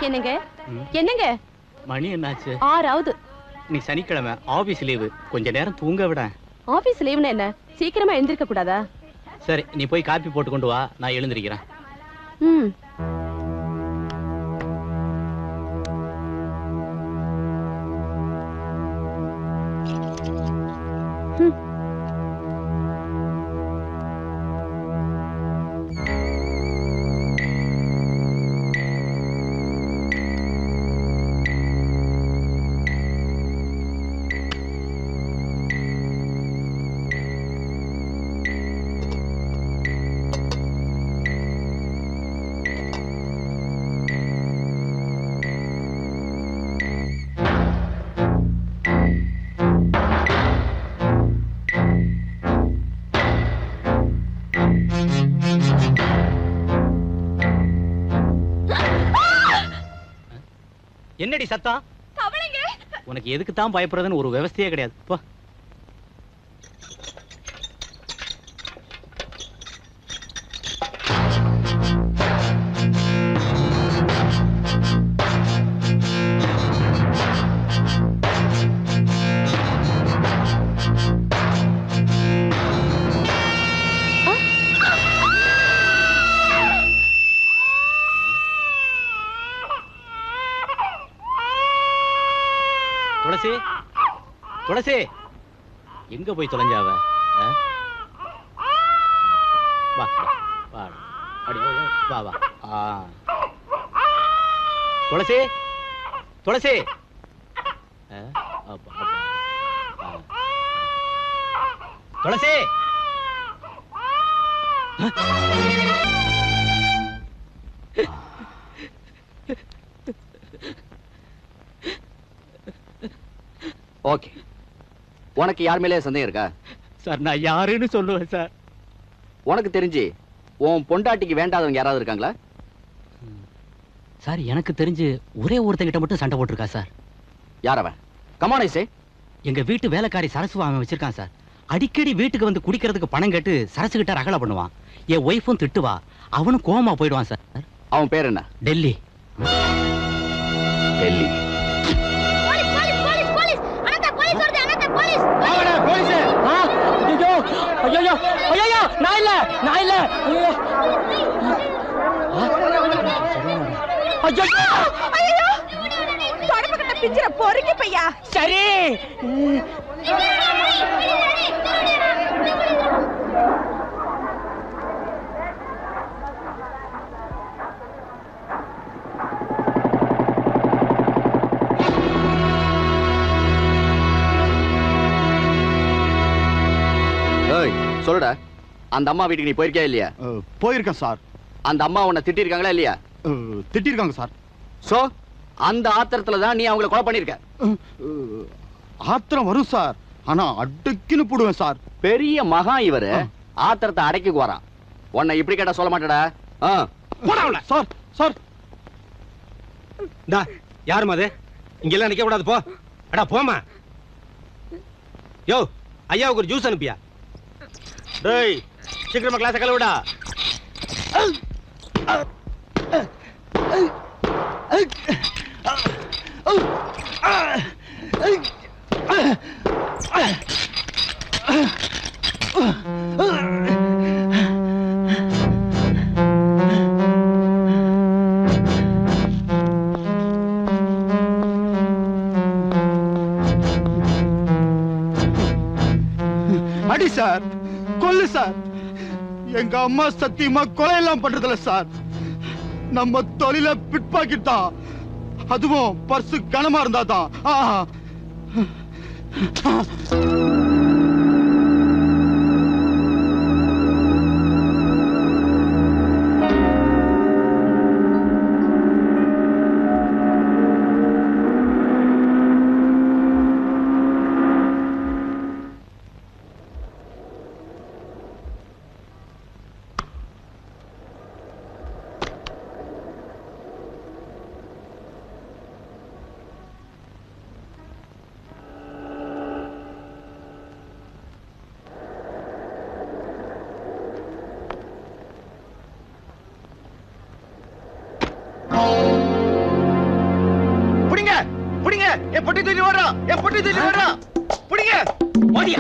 என்னங்க ம். என்னங்க மணி என்னாச்சு ஆறாவது நீ சனிக்கிழமை ஆபீஸ் லீவு கொஞ்ச நேரம் தூங்க விட ஆபீஸ் லீவ்னா என்ன சீக்கிரமா எழுந்திருக்க கூடாதா சரி நீ போய் காப்பி போட்டு கொண்டு வா நான் எழுந்திருக்கிறேன் ம் ம். என்னடி சத்தம் உனக்கு எதுக்கு தான் பயப்படுறதுன்னு ஒரு விவஸ்தையே கிடையாது போ துளசி துளசி எங்க போய் தொலைஞ்சாவ ஆ? வா வா, வா அடி, ஓ, ஓ, வா வா ஆ துளசி துளசி ஆ, அப்பா, அப்பா. ஆ. துளசி ஓகே உனக்கு யார் மேலே சந்தேகம் இருக்கா சார் நான் யாருன்னு சொல்லுவேன் சார் உனக்கு தெரிஞ்சு உன் பொண்டாட்டிக்கு வேண்டாதவங்க யாராவது இருக்காங்களா சார் எனக்கு தெரிஞ்சு ஒரே ஒருத்தங்கிட்ட மட்டும் சண்டை போட்டிருக்கா சார் யார் அவன் கமானேசே எங்க வீட்டு வேலைக்காரி சரசு அவன் வச்சிருக்கான் சார் அடிக்கடி வீட்டுக்கு வந்து குடிக்கிறதுக்கு பணம் கேட்டு சரசு கிட்ட ரகலை பண்ணுவான் என் ஒய்ஃபும் திட்டுவா அவனும் கோவமா போயிடுவான் சார் அவன் பேர் என்ன Delhi Delhi police police police police Anantha police வருது அனந்தா போலீஸ் ஐயோ ஐயோ நான் இல்ல நான் இல்ல ஐயோ ஐயோ ஐயோ தொடப்பு கட்ட பிஞ்சிர பொறுக்கி பையா சரி ஏய் சொல்லுடா அந்த அம்மா வீட்டுக்கு நீ போயிருக்கியா இல்லையா அஹ், போயிருக்கேன் சார் அந்த அம்மா உன்னை திட்டிருக்காங்களா இல்லையா அஹ், திட்டிருக்காங்க சார் சோ அந்த ஆத்திரத்துல தான் நீ அவங்கள கொலை பண்ணிருக்க அஹ், அஹ், ஆத்திரம் வரும் சார் ஆனா அடக்கின்னு போடுவேன் சார் பெரிய மகா இவரு ஆ. ஆத்திரத்தை அடக்கி வரான் உன்னை இப்படி கேட்டா சொல்ல மாட்டடா ஆ போடாவல சார் சார் டா யாரும்மா அது இங்கெல்லாம் நிக்க கூடாது போ அடா போமா யோ ஐயாவுக்கு ஒரு ஜூஸ் அனுப்பியா டேய் சீக்கிரமா கிளாஸை கழுவிடா அடி சார் கொல்லு சார் எங்க அம்மா சத்தியமா கொலை எல்லாம் பண்றதில்ல சார் நம்ம தொழில பிட்பாக்கெட் தான் அதுவும் பர்சு கனமா இருந்தா தான் ஆஹா. புடிங்க என் பொட்டி தூக்கி ஓடுறா என் பொட்டி தூக்கி ஓடுறா புடிங்க மோதியா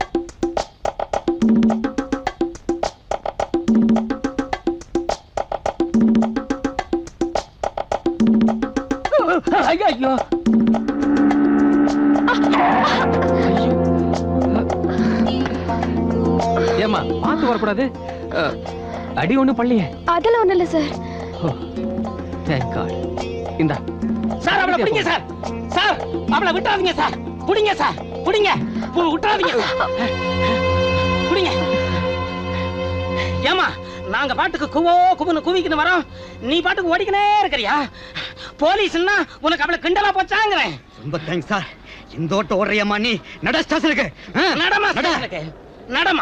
ஐயோ ஐயோ ஏமா பார்த்து வரக்கூடாது அஹ், அடி ஒண்ணும் பண்ணலையே அதெல்லாம் ஒண்ணும் இல்ல சார் தேங்க் காட் இந்தா சார் அவளை பிடிங்க சார் சார் அவளை விட்டாதீங்க சார் புடிங்க சார் புடிங்க பு- விட்டுறாதீங்க சார் புடிங்க ஏமா நாங்க பாட்டுக்கு குவோ குவுன்னு குவிக்கின்னு வரோம் நீ பாட்டுக்கு ஓடிக்கினே இருக்கிறியா போலீஸ்னா உனக்கு அவளை கிண்டலா போச்சாங்கிறேன் ரொம்ப தேங்க்ஸ் சார் இந்த ஓட்ட ஓடுறியம்மா நீ நட ஸ்டேஷனுக்கு நடமா ஸ்டேஷனுக்கு. நடமா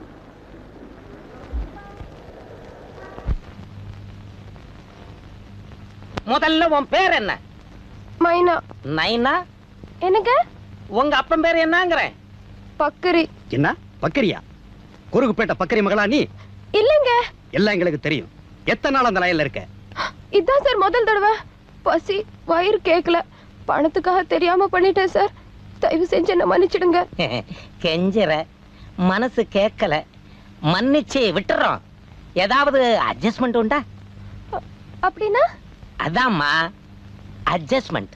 முதல்ல உன் பேர் என்ன மைனா நைனா எனக்கு உங்க அப்பன் பேர் என்னங்கிறேன் பக்கரி என்ன பக்கரியா குறுகுப்பேட்டை பக்கரி மகளா நீ இல்லங்க எல்லாம் எங்களுக்கு தெரியும் எத்தனை நாள் அந்த லைன்ல இருக்க இதான் சார் முதல் தடவை பசி வயிறு கேட்கல பணத்துக்காக தெரியாம பண்ணிட்டேன் சார் தயவு செஞ்சு என்ன மன்னிச்சிடுங்க கெஞ்சிற மனசு கேட்கல மன்னிச்சு விட்டுறோம் ஏதாவது அட்ஜஸ்ட்மெண்ட் உண்டா அப்படின்னா அதாம்மா அட்ஜஸ்ட்மெண்ட்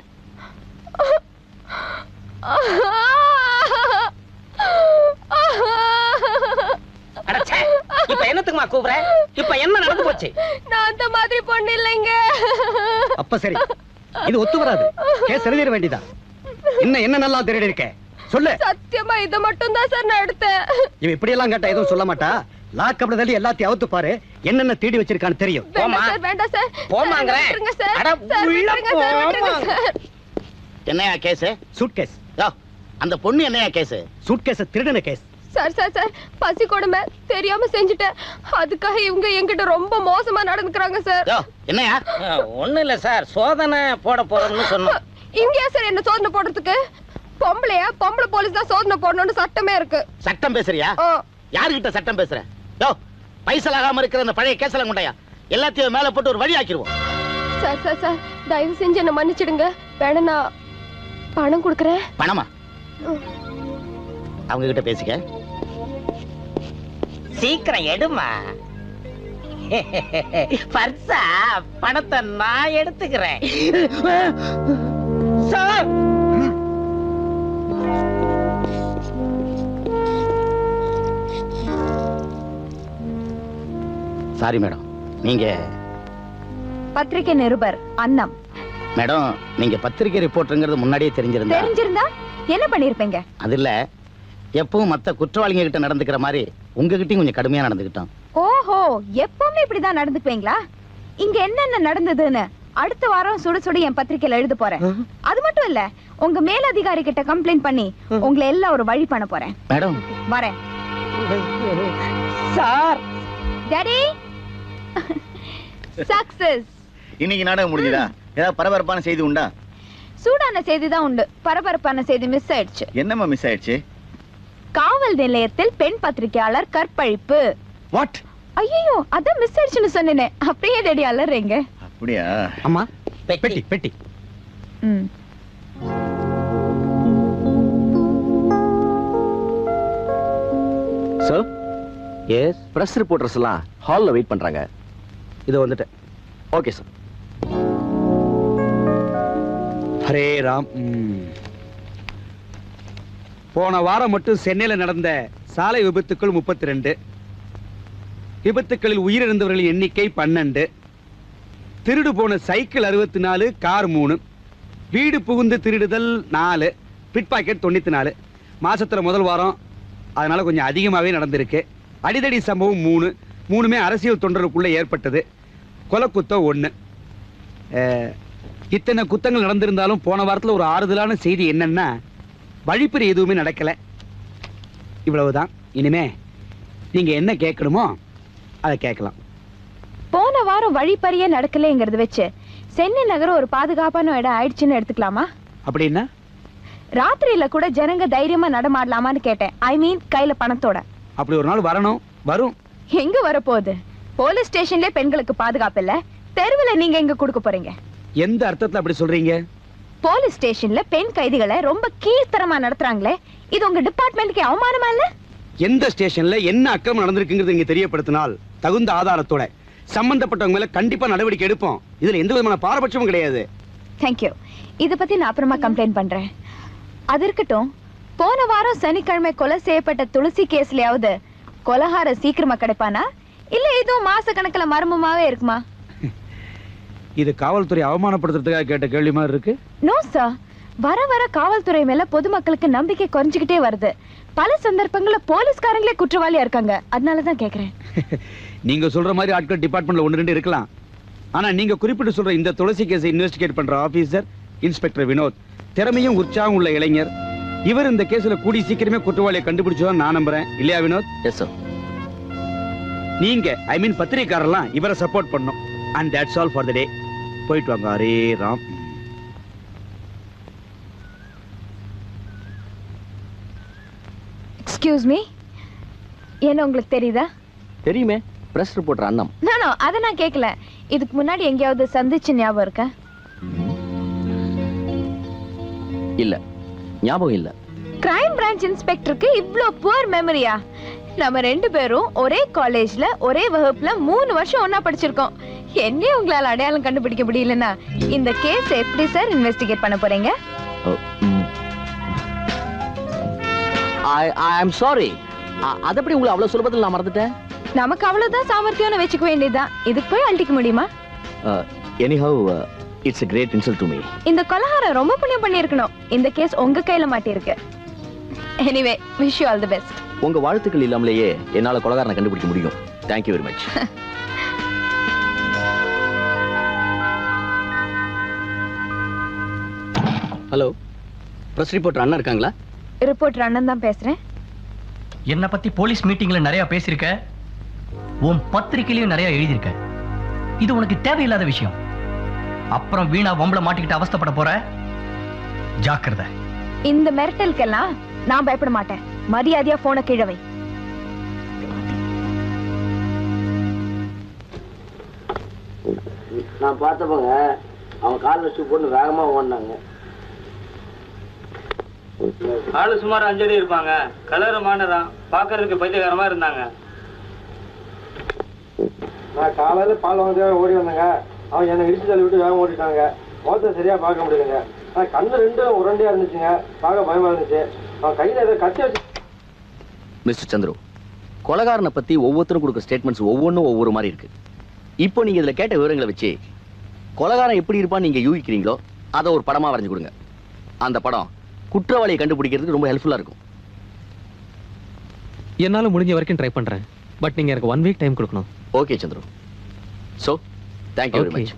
அடச்சே இப்ப என்னத்துக்குமா கூப்பிடுற இப்ப என்ன நடந்து போச்சு நான் அந்த மாதிரி பொண்ணு இல்லைங்க அப்ப சரி இது ஒத்து வராது கேஸ் எழுதிட வேண்டியதா இன்னும் என்ன நல்லா திருடி இருக்க சொல்லு சத்தியமா இதை மட்டும் தான் சார் நான் எடுத்தேன் இவ இப்படி எல்லாம் கேட்டா எதுவும் சொல்ல மாட்டா லாக்கப்ல தள்ளி எல்லாத்தையும் அவுத்து பாரு என்னென்ன தேடி வச்சிருக்கான்னு தெரியும் போம்மா. வேண்டாம் சார் வேண்டாம் சார் போம்மாங்கிறேன். விட்டுருங்க சார் அட, சார், உள்ள விட்டுருங்க சார், விட்டுருங்க போம்மா. சார். என்னையா கேஸ் சூட் கேஸ் அந்த பொண்ணு என்னையா கேஸ் சூட் கேஸ் திருடின கேஸ் சார் சார் சார் பசி கொடுமை தெரியாம செஞ்சுட்டேன் அதுக்காக இவங்க என்கிட்ட ரொம்ப மோசமா நடந்துக்கிறாங்க சார் என்னையா ஒண்ணு இல்ல சார் சோதனை போட போறோம்னு சொன்னோம் இங்கயா சார் என்ன சோதனை போடுறதுக்கு பொம்பளையா பொம்பளை போலீஸ் தான் சோதனை போடணும்னு சட்டமே இருக்கு சட்டம் பேசுறியா ஆ, யாருகிட்ட சட்டம் பேசுற யோ பைசலாகாம இருக்கிற அந்த பழைய கேஸ்ல கொண்டாயா எல்லாத்தையும் மேல போட்டு ஒரு வழி ஆக்கிடுவோம் சார் சார் சார் தயவு செஞ்சு என்ன மன்னிச்சிடுங்க வேணா நான் பணம் கொடுக்குறேன் பணமா அவங்க கிட்ட பேசிக்க சீக்கிரம் எடுமா பர்சா பணத்தை நான் எடுத்துக்கிறேன் சார் சாரி மேடம் நீங்க பத்திரிகை நிருபர் அன்னம் மேடம் நீங்க பத்திரிகை ரிப்போர்ட்டுங்கிறது முன்னாடியே தெரிஞ்சிருந்தா தெரிஞ்சிருந்தா என்ன பண்ணிருப்பீங்க அது இல்ல எப்பவும் மத்த குற்றவாளிங்க கிட்ட நடந்துக்கிற மாதிரி உங்ககிட்டயும் கொஞ்சம் கடுமையா நடந்துக்கிட்டோம் ஓஹோ எப்பவுமே இப்படிதான் நடந்துக்குவீங்களா இங்க என்னென்ன நடந்ததுன்னு அடுத்த வாரம் சுட சுட என் பத்திரிக்கையில எழுத போறேன் அது மட்டும் இல்ல உங்க மேலதிகாரி கிட்ட கம்ப்ளைண்ட் பண்ணி உங்களை எல்லாம் ஒரு வழி பண்ண போறேன் மேடம் வரேன் சார் டாடி சக்சஸ் இன்னைக்கு நாடகம் முடிஞ்சுதா ஏதாவது பரபரப்பான செய்தி உண்டா சூடான செய்தி தான் உண்டு பரபரப்பான செய்தி மிஸ் ஆயிடுச்சு என்னம்மா மிஸ் ஆயிடுச்சு காவல் நிலையத்தில் பெண் பத்திரிகையாளர் கற்பழிப்பு வாட் ஐயோ அதான் மிஸ் ஆயிடுச்சுன்னு சொன்னேனே அப்படியே டேடி அலறீங்க அப்படியா அம்மா பெட்டி பெட்டி பெட்டி ம் சார் எஸ் பிரஸ் ரிப்போர்ட்டர்ஸ் எல்லாம் ஹால்ல வெயிட் பண்றாங்க இது வந்துட்டேன் ஓகே சார் ஹரே ராம் ம். போன வாரம் மட்டும் சென்னையில நடந்த சாலை விபத்துக்கள் முப்பத்தி ரெண்டு விபத்துக்களில் உயிரிழந்தவர்களின் எண்ணிக்கை பன்னெண்டு திருடு போன சைக்கிள் அறுபத்தி நாலு கார் மூணு வீடு புகுந்து திருடுதல் நாலு பிட் பாக்கெட் தொண்ணூத்தி நாலு மாசத்துல முதல் வாரம் அதனால கொஞ்சம் அதிகமாகவே நடந்திருக்கு அடிதடி சம்பவம் மூணு மூணுமே அரசியல் தொண்டருக்குள்ள ஏற்பட்டது கொலை குத்தம் ஒன்று இத்தனை குத்தங்கள் நடந்திருந்தாலும் போன வாரத்தில் ஒரு ஆறுதலான செய்தி என்னன்னா வழிப்பறி எதுவுமே நடக்கல இவ்வளவுதான் இனிமே நீங்க என்ன கேட்கணுமோ அதை கேட்கலாம் போன வாரம் வழிப்பறியே நடக்கலைங்கிறது வச்சு சென்னை நகரம் ஒரு பாதுகாப்பான இடம் ஆயிடுச்சுன்னு எடுத்துக்கலாமா அப்படின்னா ராத்திரியில கூட ஜனங்க தைரியமா நடமாடலாமான்னு கேட்டேன் ஐ மீன் கையில பணத்தோட அப்படி ஒரு நாள் வரணும் வரும் எங்க வரப்போகுது போலீஸ் ஸ்டேஷன்லயே பெண்களுக்கு பாதுகாப்பு இல்ல தெருவுல நீங்க எங்க கொடுக்க போறீங்க எந்த அர்த்தத்துல அப்படி சொல்றீங்க போலீஸ் ஸ்டேஷன்ல பெண் கைதிகளை ரொம்ப கீழ்த்தரமா நடத்துறாங்களே இது உங்க டிபார்ட்மெண்ட்க்கு அவமானமா இல்ல எந்த ஸ்டேஷன்ல என்ன அக்கிரமம் நடந்திருக்குங்கிறது இங்க தெரியப்படுத்தினால் தகுந்த ஆதாரத்தோட சம்பந்தப்பட்டவங்க மேல கண்டிப்பா நடவடிக்கை எடுப்போம் இதுல எந்த விதமான பாரபட்சமும் கிடையாது தேங்க்யூ இத பத்தி நான் அப்புறமா கம்ப்ளைண்ட் பண்றேன் அது இருக்கட்டும் போன வாரம் சனிக்கிழமை கொலை செய்யப்பட்ட துளசி கேஸ்லயாவது கொலகார சீக்கிரமா கிடைப்பானா இல்ல இதுவும் மாச கணக்குல மர்மமாவே இருக்குமா இது காவல்துறை அவமானப்படுத்துறதுக்காக கேட்ட கேள்வி மாதிரி இருக்கு நோ சார் வர வர காவல்துறை மேல பொதுமக்களுக்கு நம்பிக்கை குறைஞ்சுக்கிட்டே வருது பல சந்தர்ப்பங்கள்ல போலீஸ்காரங்களே குற்றவாளியா இருக்காங்க அதனால தான் கேக்குறேன் நீங்க சொல்ற மாதிரி ஆட்கள் டிபார்ட்மெண்ட்ல ஒன்று ரெண்டு இருக்கலாம் ஆனா நீங்க குறிப்பிட்டு சொல்ற இந்த துளசி கேஸை இன்வெஸ்டிகேட் பண்ற ஆபீசர் இன்ஸ்பெக்டர் வினோத் திறமையும் உற்சாகம் உள்ள இளைஞர் இவர் இந்த கேஸ்ல கூடி சீக்கிரமே குற்றவாளியை கண்டுபிடிச்சோம் நான் நம்புறேன் இல்லையா வினோத் எஸ் சார் நீங்க ஐ மீன் பத்திரிக்காரெல்லாம் இவரை சப்போர்ட் பண்ணும் and that's all for the day போயிட்டு வாங்க அரே ராம் எக்ஸ்கியூஸ் மீ என்ன உங்களுக்கு தெரியுதா தெரியுமே பிரஸ் ரிப்போர்ட்டர் அண்ணம் நானோ அதை நான் கேட்கல இதுக்கு முன்னாடி எங்கேயாவது சந்திச்சு ஞாபகம் இருக்கா இல்ல ஞாபகம் இல்ல கிரைம் பிரான்ச் இன்ஸ்பெக்டருக்கு இவ்ளோ புவர் மெமரியா நம்ம ரெண்டு பேரும் ஒரே காலேஜ்ல ஒரே வகுப்புல மூணு வருஷம் ஒண்ணா படிச்சிருக்கோம் என்னையே உங்களால அடையாளம் கண்டுபிடிக்க முடியலன்னா இந்த கேஸ் எப்படி சார் இன்வெஸ்டிகேட் பண்ண போறீங்க ஐ ஐ அம் சாரி அது எப்படி உங்களை அவ்வளவு சுலபத்தில் நான் மறந்துட்டேன் நமக்கு அவ்வளவுதான் சாமர்த்தியம்னு வச்சுக்க வேண்டியதுதான் இதுக்கு போய் அழட்டிக்க முடியுமா anyhow it's a great insult to me இந்த கொலகாரம் ரொம்ப புண்ணியம் பண்ணியிருக்கணும் இந்த கேஸ் உங்க கையில மாட்டியிருக்கு anyway wish you all the best உங்க வாழ்த்துக்கள் இல்லாமலேயே என்னால கொலகாரனை கண்டுபிடிக்க முடியும் thank you very much hello press reporter அண்ணா இருக்காங்களா ரிப்போர்ட்டர் அண்ணன் தான் பேசுறேன் என்னை பத்தி போலீஸ் மீட்டிங்ல நிறைய பேசியிருக்க உன் பத்திரிக்கையிலயும் நிறைய எழுதியிருக்க இது உனக்கு தேவையில்லாத விஷயம் அப்புறம் வீணா வம்பள மாட்டிக்கிட்டு அவஸ்தைப்பட போற ஜாக்கிரதை இந்த மிரட்டலுக்கெல்லாம் நான் பயப்பட மாட்டேன் மரியாதையா போன கீழவை நான் பார்த்தப்பங்க அவன் காலில் ஷூ போட்டு வேகமா ஓடினாங்க ஆளு சுமார் அஞ்சடி இருப்பாங்க கலர் மானதான் பாக்குறதுக்கு பைத்தியகாரமா இருந்தாங்க நான் காலையில பால் வாங்க ஓடி வந்தேங்க அவன் என்னை இடிச்சு தள்ளி விட்டு வேகம் ஓடிட்டாங்க முகத்தை சரியா பார்க்க முடியலங்க நான் கண்ணு ரெண்டும் உரண்டியா இருந்துச்சுங்க பார்க்க பயமா இருந்துச்சு அவன் கையில ஏதோ கத்தி வச்சு மிஸ்டர் சந்துரு கொலகாரனை பத்தி ஒவ்வொருத்தரும் கொடுக்குற ஸ்டேட்மெண்ட்ஸ் ஒவ்வொன்றும் ஒவ்வொரு மாதிரி இருக்கு இப்போ நீங்க இதுல கேட்ட விவரங்களை வச்சு கொலகாரன் எப்படி இருப்பான்னு நீங்க யூகிக்கிறீங்களோ அதை ஒரு படமா வரைஞ்சு கொடுங்க அந்த படம் குற்றவாளியை கண்டுபிடிக்கிறதுக்கு ரொம்ப ஹெல்ப்ஃபுல்லா இருக்கும் என்னால முடிஞ்ச வரைக்கும் ட்ரை பண்றேன் பட் நீங்க எனக்கு ஒன் வீக் டைம் கொடுக்கணும் okay Chandru so thank you very Okay. Much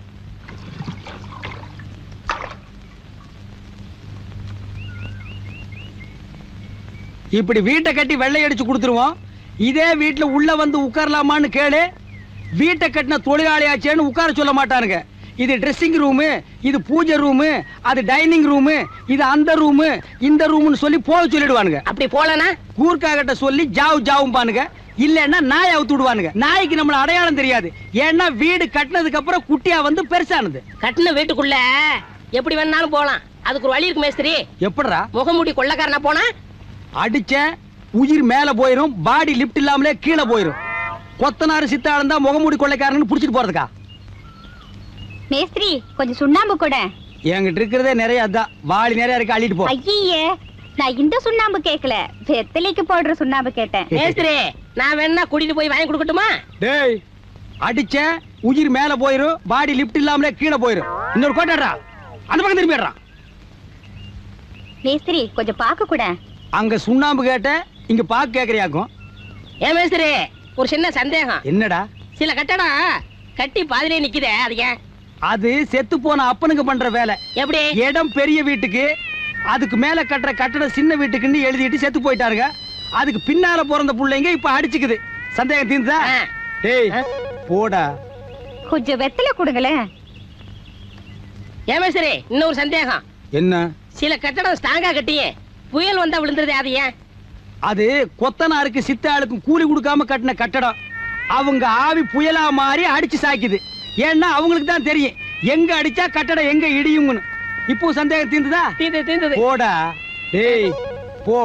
இப்படி வீட்டை கட்டி வெள்ளை அடிச்சு கொடுத்துருவோம் இதே வீட்டுல உள்ள வந்து உட்காரலாமான்னு கேளு வீட்டை கட்டின தொழிலாளியாச்சேன்னு உட்கார சொல்ல மாட்டானுங்க இது ட்ரெஸ்ஸிங் ரூமு இது பூஜை ரூமு அது டைனிங் ரூமு இது அந்த ரூமு இந்த ரூம்னு சொல்லி போக சொல்லிடுவானுங்க அப்படி போலனா கூர்க்காகிட்ட சொல்லி ஜாவு ஜாவும்பானுங்க இல்லைன்னா நாய் அவுத்து விடுவானுங்க நாய்க்கு நம்மள அடையாளம் தெரியாது ஏன்னா வீடு கட்டினதுக்கு அப்புறம் குட்டியா வந்து பெருசானது கட்டின வீட்டுக்குள்ள எப்படி வேணாலும் போலாம் அதுக்கு ஒரு வழி இருக்கு மேஸ்திரி எப்படிடா முகமூடி கொள்ளக்காரனா போனா அடிச்ச உயிர் மேல போயிரும் பாடி லிப்ட் இல்லாமலே கீழே போயிரும் கொத்தனாரு சித்தாளம் தான் முகமூடி கொள்ளைக்காரன்னு புடிச்சிட்டு போறதுக்கா மேஸ்திரி கொஞ்சம் சுண்ணாம்பு கூட என்கிட்ட இருக்கிறதே நிறைய அதான் வாளி நிறைய இருக்கு அள்ளிட்டு போ ஐயே நான் இந்த சுண்ணாம்பு கேட்கல வெத்தலைக்கு போடுற சுண்ணாம்பு கேட்டேன் மேஸ்திரி நான் வேணா கூட்டிட்டு போய் வாங்கி கொடுக்கட்டுமா டேய் அடிச்ச உயிர் மேல போயிரும் பாடி லிப்ட் இல்லாமலே கீழே போயிரும் இன்னொரு கோட்டாடுறா அந்த பக்கம் திரும்பிடுறான் மேஸ்திரி கொஞ்சம் பார்க்க கூட அங்க சுண்ணாம்பு கேட்ட இங்க பாக்கு கேக்குறியாக்கும் ஏன் மேஸ்திரி ஒரு சின்ன சந்தேகம் என்னடா சில கட்டடம் கட்டி பாதிலே நிக்குதே அது ஏன் அது செத்து போன அப்பனுக்கு பண்ற வேலை எப்படி இடம் பெரிய வீட்டுக்கு அதுக்கு மேல கட்டுற கட்டடம் சின்ன வீட்டுக்குன்னு எழுதிட்டு செத்து போயிட்டாருங்க அதுக்கு பின்னால பிறந்த புள்ளைங்க இப்ப அடிச்சுக்குது சந்தேகம் தீர்ந்தா ஆ. டேய் போடா கொஞ்சம் வெத்தலை கொடுங்களேன் ஏன் மேஸ்திரி இன்னொரு சந்தேகம் என்ன சில கட்டடம் ஸ்ட்ராங்கா கட்டியே புயல் வந்தா விழுந்துருதே அது ஏன் அது கொத்தனாருக்கு சித்தாளுக்கும் கூலி கொடுக்காம கட்டின கட்டடம் அவங்க ஆவி புயலா மாறி அடிச்சு சாய்க்குது ஏன்னா அவங்களுக்கு தான் தெரியும் எங்க அடிச்சா கட்டடம் எங்க இடியும்னு இப்போ சந்தேகம் தீர்ந்துதா தீந்தது தீந்தது போடா டேய் போ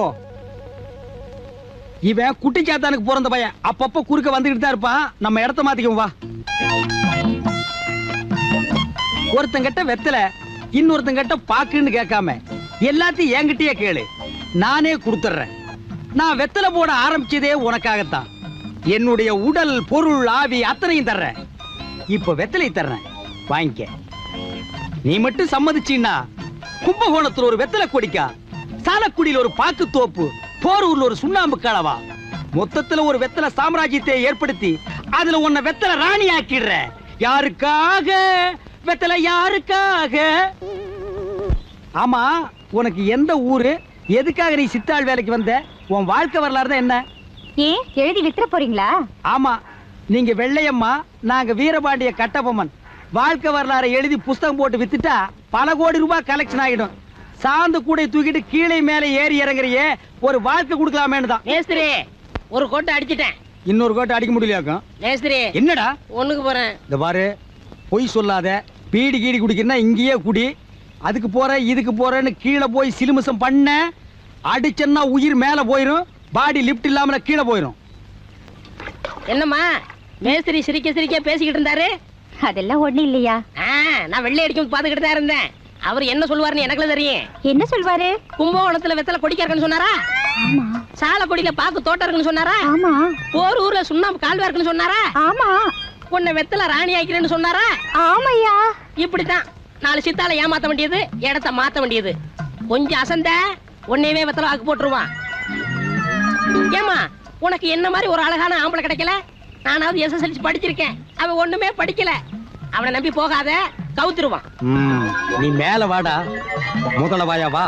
இவன் குட்டிச்சாத்தானுக்கு பிறந்த பையன் அப்பப்ப குறுக்க வந்துகிட்டு தான் இருப்பான் நம்ம இடத்த மாத்திக்குவோம் வா ஒருத்தங்கிட்ட வெத்தல இன்னொருத்தங்கிட்ட பாக்குன்னு கேட்காம எல்லாத்தையும் என்கிட்டயே கேளு நானே கொடுத்துட்றேன் நான் வெத்தலை போட ஆரம்பிச்சதே உனக்காகத்தான் என்னுடைய உடல் பொருள் ஆவி அத்தனையும் தர்றேன் இப்போ வெத்தலை தர்றேன் வாங்கிக்க நீ மட்டும் சம்மதிச்சீன்னா கும்பகோணத்துல ஒரு வெத்தலை கொடிக்கா சாலக்குடியில் ஒரு பாக்கு தோப்பு போரூர்ல ஒரு சுண்ணாம்பு காலவா மொத்தத்துல ஒரு வெத்தலை சாம்ராஜ்யத்தை ஏற்படுத்தி அதுல உன்னை வெத்தலை ராணி ஆக்கிடுற யாருக்காக வெத்தலை யாருக்காக ஆமா உனக்கு எந்த ஊரு எதுக்காக நீ சித்தாள் வேலைக்கு வந்த உன் வாழ்க்கை வரலாறு தான் என்ன ஏன் எழுதி வித்துற போறீங்களா ஆமா நீங்க வெள்ளையம்மா நாங்க வீரபாண்டிய கட்டபொம்மன் வாழ்க்கை வரலாறை எழுதி புஸ்தகம் போட்டு வித்துட்டா பல கோடி ரூபாய் கலெக்ஷன் ஆகிடும் சாந்து கூடை தூக்கிட்டு கீழே மேலே ஏறி இறங்குறியே ஒரு வாழ்க்கை கொடுக்கலாமேன்னு தான் மேஸ்திரி ஒரு கோட்டை அடிச்சிட்டேன் இன்னொரு கோட்டை அடிக்க முடியலையாக்கும் மேஸ்திரி என்னடா ஒண்ணுக்கு போறேன் இந்த பாரு பொய் சொல்லாத பீடி கீடி குடிக்கிறனா இங்கேயே குடி அதுக்கு போற இதுக்கு போறேன்னு கீழே போய் சிலுமிசம் பண்ண அடிச்சன்னா உயிர் மேல போயிரும் பாடி லிஃப்ட் இல்லாம கீழே போயிரும் என்னம்மா மேஸ்திரி சிரிக்க சிரிக்க பேசிக்கிட்டு இருந்தாரு அதெல்லாம் ஒண்ணு இல்லையா ஆ, நான் வெள்ளை அடிக்கும் பாத்துக்கிட்டு தான் இருந்தேன் அவர் என்ன சொல்லுவாருன்னு எனக்கு தெரியும் என்ன சொல்வாரு கும்பகோணத்துல வெத்தலை கொடிக்க இருக்குன்னு சொன்னாரா ஆமா சாலக்குடியில பாக்கு தோட்டம் இருக்குன்னு சொன்னாரா ஆமா போர் ஊர்ல சுண்ணாம்பு கால்வா இருக்குன்னு சொன்னாரா ஆமா உன்னை வெத்தலை ராணி ஆக்கிறேன்னு சொன்னாரா ஆமையா இப்படித்தான் நாலு சித்தால ஏமாத்த வேண்டியது இடத்த மாத்த வேண்டியது கொஞ்சம் அசந்த உன்னையவே வெத்தலை ஆக்கு போட்டுருவான் ஏமா உனக்கு என்ன மாதிரி ஒரு அழகான ஆம்பளை கிடைக்கல நானாவது எஸ்எஸ்எல்சி படிச்சிருக்கேன் அவன் ஒண்ணுமே படிக்கல அவனை நம்பி போகாத கவுத்துருவான் ம், நீ மேல வாடா முதல்ல வாயா வா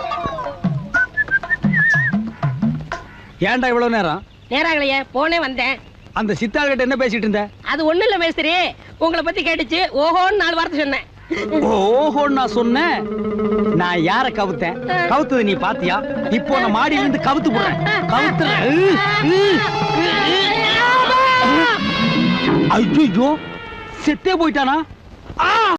ஏன்டா இவ்வளவு நேரம் நேராகலையே போனே வந்தேன் அந்த சித்தாள் கிட்ட என்ன பேசிட்டு இருந்த அது ஒண்ணு இல்ல மேஸ்திரி உங்களை பத்தி கேட்டுச்சு ஓஹோன்னு நாலு வார்த்தை சொன்னேன் ஓஹோ நான் சொன்னேன் நான் யார கவுத்தேன் கவுத்தது நீ பாத்தியா இப்போ நான் மாடியில இருந்து கவுத்து போடுறேன் கவுத்துறேன் ஐயோ செத்தே போயிட்டானா ஆ